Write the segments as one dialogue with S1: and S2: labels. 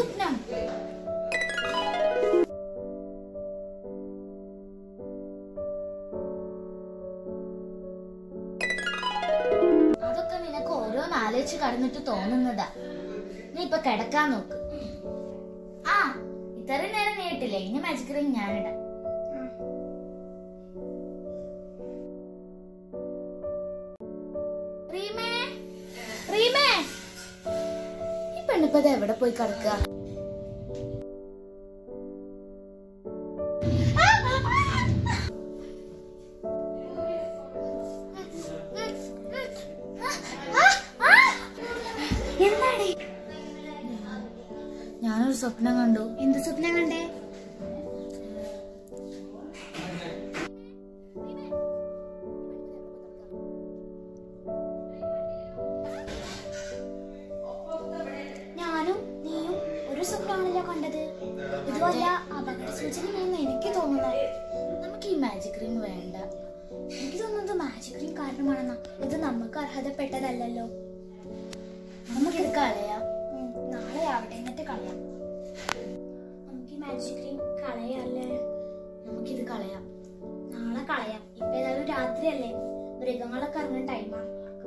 S1: സ്വപ്നം അതൊക്കെ നിനക്ക് ഓരോന്ന് ആലോചിച്ച് കടന്നിട്ട് തോന്നുന്നതാ നീ ഇപ്പൊ കിടക്കാൻ നോക്ക് ആ ഇത്രയും നേരം നീട്ടില്ലേ ഇനി മാജിക് റിംഗ് ഞാനിടാം റീമേ റീമേ ഈ പെണ്ണിപ്പത് എവിടെ പോയി കിടക്കുക
S2: എന്താടി
S1: ഞാനൊരു സ്വപ്നം കണ്ടു
S2: എന്ത് സ്വപ്നം കണ്ടേ ഞാനും നീയും ഒരു സ്വപ്നമാണല്ലോ കണ്ടത് ഇതുവല്ല അപകട സൂചനയാണെന്ന് എനിക്ക് തോന്നുന്നത്
S1: നമുക്ക് ഈ മാജിക് റിംഗ് വേണ്ട
S2: എനിക്ക് തോന്നുന്നത് മാജിക് റിംഗ് കാരണമാണെന്നാ ഇത് നമുക്ക് അർഹതപ്പെട്ടതല്ലല്ലോ
S1: നമുക്കിത് കളയാം
S2: ഉം, നാളെ ആവട്ടെ എന്നിട്ട് കളയാം നമുക്ക് ഈ മാജിക് റിംഗ് കളയല്ലേ
S1: നമുക്കിത് കളയാം
S2: നാളെ കളയാം ഇപ്പൊ ഏതായാലും രാത്രിയല്ലേ മൃഗങ്ങളൊക്കെ ഇറങ്ങുന്ന ടൈമാണ്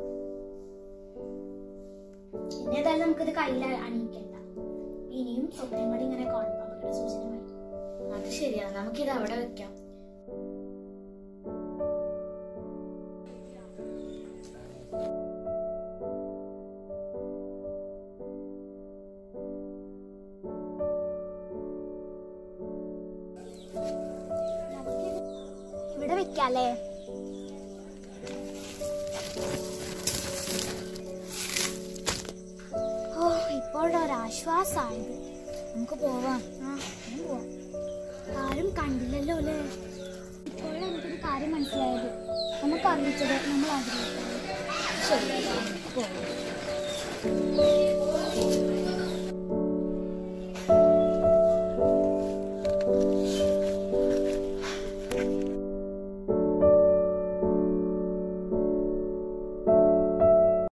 S2: ഇനി ഏതായാലും നമുക്കിത് കയ്യിൽ അണിയിക്കണ്ട ഇനിയും സ്വപ്നം കൂടി ഇങ്ങനെ കാണും അപകട സൂചനമായി
S1: അത് ശരിയാ നമുക്കിത് അവിടെ വെക്കാം
S2: നമുക്കിത് ഇവിടെ വെക്കാല്ലേ ഓ ഇപ്പോഴുടെ ഒരാശ്വാസമായത്
S1: നമുക്ക് പോവാം
S2: ആ ഇനി പോവാം ആരും കണ്ടില്ലല്ലോ അല്ലേ ഇപ്പോഴാണ് നമുക്കൊരു കാര്യം മനസ്സിലായത് നമുക്ക് അറിയിച്ചത് നമ്മൾ ആഗ്രഹിച്ചത്
S1: ശരി നമുക്ക് പോവാം